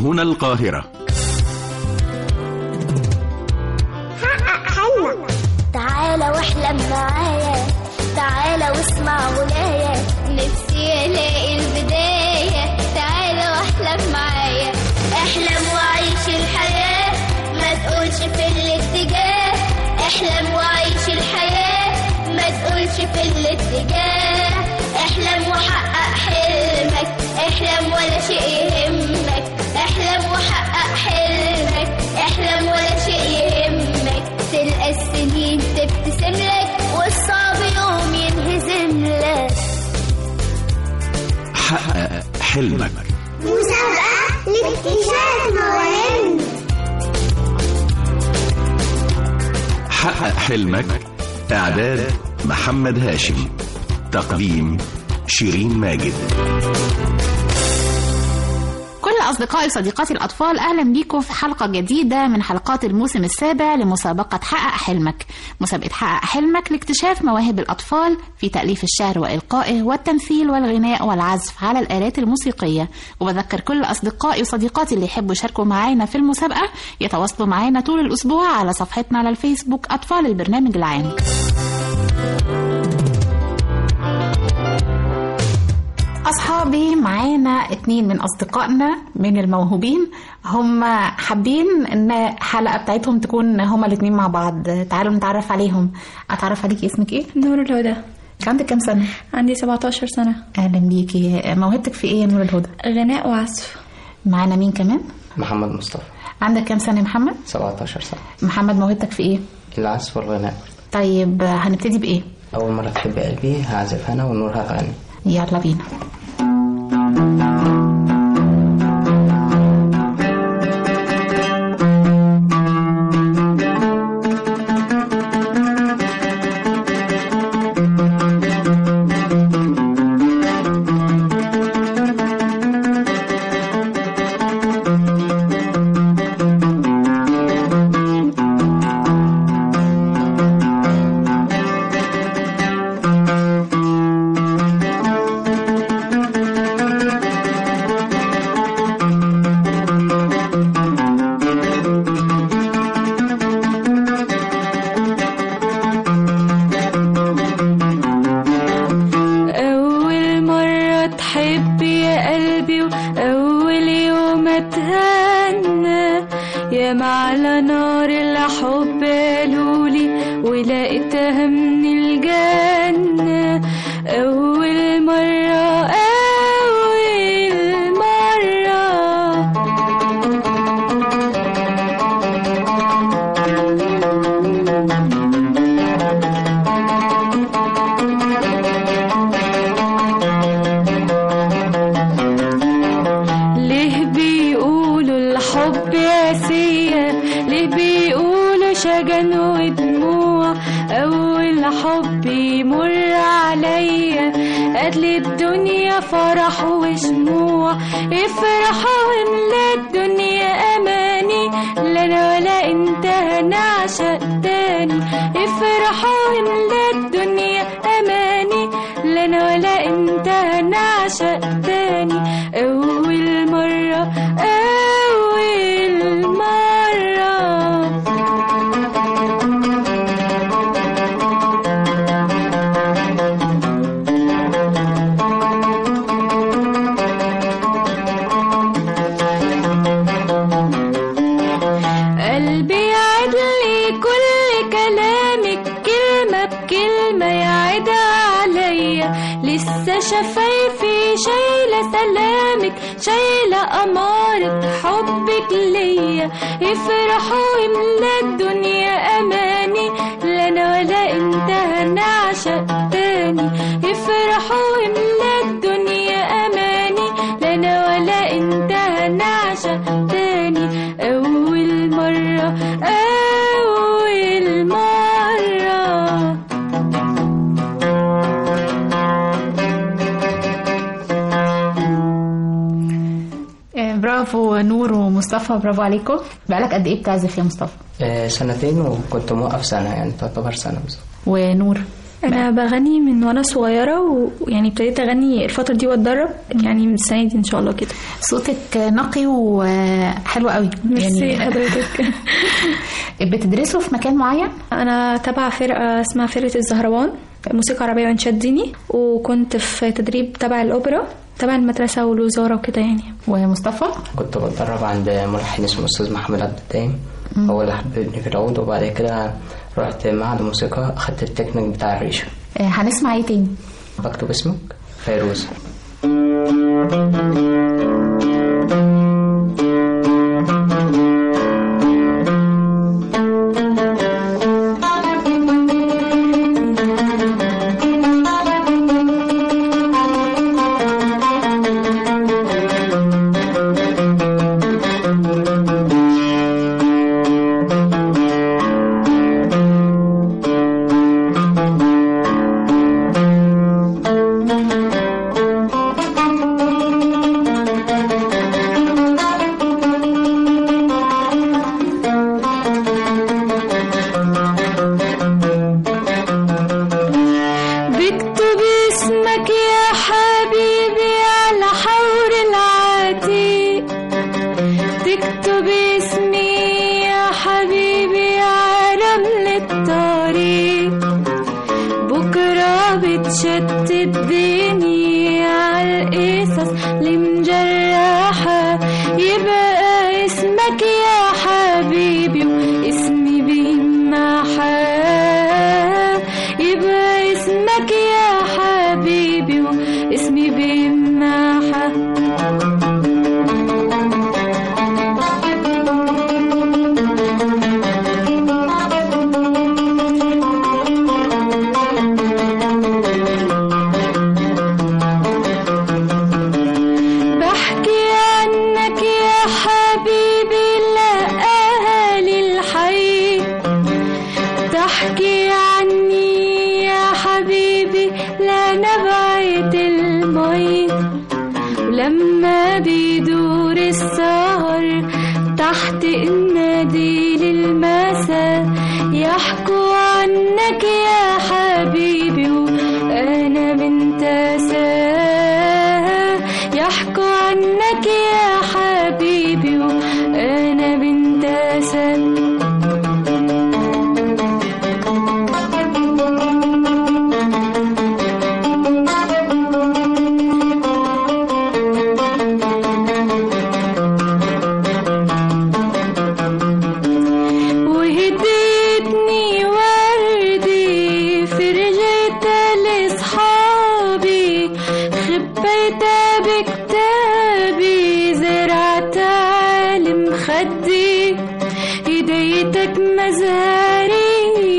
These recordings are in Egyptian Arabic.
هنا القاهرة حقق حلمك تعالى واحلم معايا تعالى واسمع غنايا نفسي الاقي البداية تعالى واحلم معايا احلم وعيش الحياة ما تقولش في الاتجاه احلم وعيش الحياة ما تقولش في الاتجاه احلم وحقق حلمك احلم ولا شيء يهمك احلم وحقق حلمك احلم ولا شيء يهمك تلقى السنين تبتسم لك والصعب يوم ينهزم لك حقق حلمك مسابقة لاكتشاف مواهب حقق حلمك إعداد محمد هاشم تقديم شيرين ماجد كل أصدقائي وصديقاتي الأطفال أهلا بيكم في حلقة جديدة من حلقات الموسم السابع لمسابقة حقق حلمك مسابقة حقق حلمك لاكتشاف مواهب الأطفال في تأليف الشعر وإلقائه والتمثيل والغناء والعزف على الآلات الموسيقية وبذكر كل أصدقائي وصديقاتي اللي يحبوا يشاركوا معانا في المسابقة يتواصلوا معانا طول الأسبوع على صفحتنا على الفيسبوك أطفال البرنامج العام أصحابي معانا اتنين من أصدقائنا من الموهوبين هم حابين إن الحلقة بتاعتهم تكون هما الاتنين مع بعض تعالوا نتعرف عليهم أتعرف عليكي اسمك إيه؟ نور الهدى عندك كام سنة؟ عندي 17 سنة أهلا بيكي موهبتك في إيه يا نور الهدى؟ غناء وعزف معانا مين كمان؟ محمد مصطفى عندك كام سنة يا محمد؟ 17 سنة محمد موهبتك في إيه؟ العزف والغناء طيب هنبتدي بإيه؟ أول مرة تحب قلبي هعزف أنا ونور هتغني يلا بينا أول مرة تحب يا قلبي وأول يوم أتهنى يا على نار الحب قالولي ولقيتها من الجنة أول مرة أول مرة ليه بيقولوا الحب قاسية ليه بيقولوا شجن ودموع أول حب يمر عليا قتل الدنيا فرح وشموع افرحوا واملا الدنيا أماني لا أنا ولا أنت هنعشق تاني افرحوا واملا الدنيا أماني لا أنا ولا أنت هنعشق تاني أول مرة أول مرة قلبي يعدلي كل كلامك كلمة بكلمة يعدها عليا لسه شفايفي شايلة سلامك شايلة أمارة حبك ليا افرحوا واملا الدنيا أماني لا أنا ولا أنت هنعشق تاني افرحوا واملا الدنيا أماني لا أنا ولا أنت هنعشق تاني أول مرة أول مرة آه، برافو نور ومصطفى برافو عليكم بقالك قد إيه بتعزف يا مصطفى؟ آه، سنتين وكنت موقف سنة يعني تعتبر سنة بالظبط ونور انا بغني من وانا صغيره ويعني ابتديت اغني الفتره دي واتدرب يعني من السنه دي ان شاء الله كده صوتك نقي وحلو قوي ميرسي حضرتك بتدرسوا في مكان معين انا تبع فرقه اسمها فرقه الزهروان موسيقى عربيه وانشاد ديني وكنت في تدريب تبع الاوبرا تبع المدرسه والوزاره وكده يعني ومصطفى كنت بتدرب عند ملحن اسمه أستاذ محمد عبد الدايم هو اللي حببني في العود وبعد كده رحت معهد موسيقى أخدت التكنيك بتاع الريشة آه، هنسمع ايه تاني بكتب اسمك فيروز بكتب اسمك يا حبيبي على حور العتيق تكتب اسمي يا حبيبي على رمل الطريق بكرة بتشتت الدنيا على القصص اللي مجرحة يبقى اسمك يا حبيبي واسمي بيمحى يبقى اسمك يا حبيبي واسمي بيمحى بحكي عنك يا حبيبي لأهالي الحي تحكي عني يا حبيبي لنبعة المي ولما بيدور السهر تحت النادي للمساء يحكوا عنك يا حبيبي وأنا بنت ساعة يحكوا عنك يا حبيبي وأنا بنت ساعة وهديتني وردي في رجعت لصحابي خبيتها بكتابي زرعت على مخدي هديتك مزاري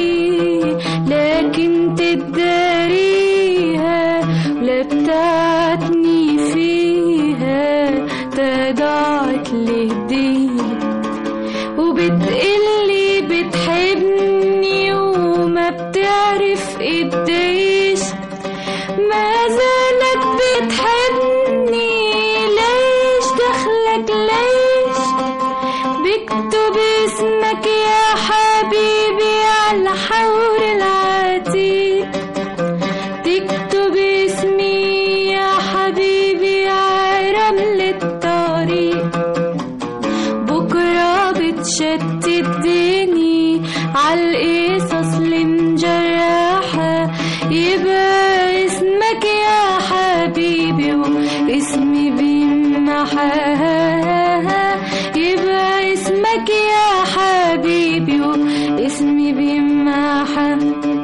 لكن تداريها ولا بتاعتني فيها تضاعت لهديه وبتقلي بتحبني وما بتعرف قديش ما زالك بتحبني ليش دخلك ليش بكتب اسمك يا حبيبي على حور العتيق تكتب اسمي يا حبيبي على رمل الطريق بكرة بتشتت ديني عالقصص اللي مجرحة يبقى اسمك يا حبيبي واسمي بيمحى يبقى اسمك يا حبيبي واسمي بيمحى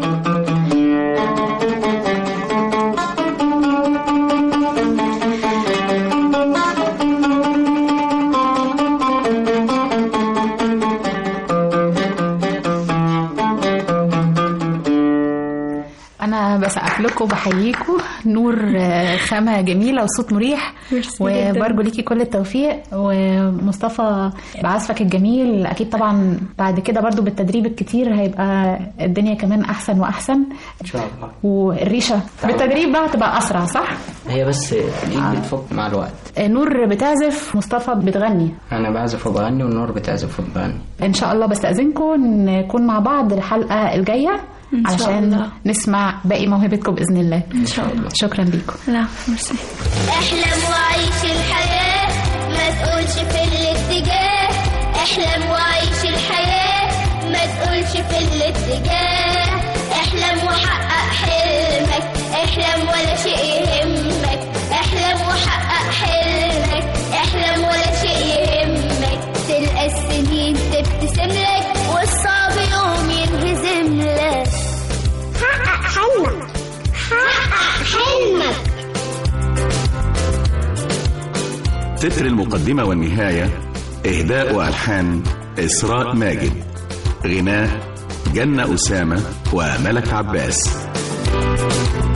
انا بسقف لكم وبحييكم نور آه، خامه جميله وصوت مريح ميرسي جداً. وبرجو ليكي كل التوفيق ومصطفى بعزفك الجميل اكيد طبعا بعد كده برضو بالتدريب الكتير هيبقى الدنيا كمان احسن واحسن إن شاء الله والريشه بالتدريب بقى هتبقى اسرع صح هي بس الإيد بتفك مع الوقت آه، نور بتعزف مصطفى بتغني أنا بعزف وبغني والنور بتعزف وبغني ان شاء الله بستأذنكم نكون مع بعض الحلقه الجايه إن شاء علشان الله. نسمع باقي موهبتكم باذن الله ان شاء الله شكرا ليكم لا ميرسي احلم وعيش الحياة ما تقولش في الاتجاه احلم وعيش الحياة ما تقولش في الاتجاه احلم وحقق حلمك احلم ولا شيء يهمك احلم وحقق حلمك احلم ولا شيء يهمك تلقى السنين تبتسم لك والصعب يوم ينهزم لك حقق حلمك حقق حلمك تتر المقدمة والنهاية إهداء وألحان إسراء ماجد غناء جنة أسامة وملك عباس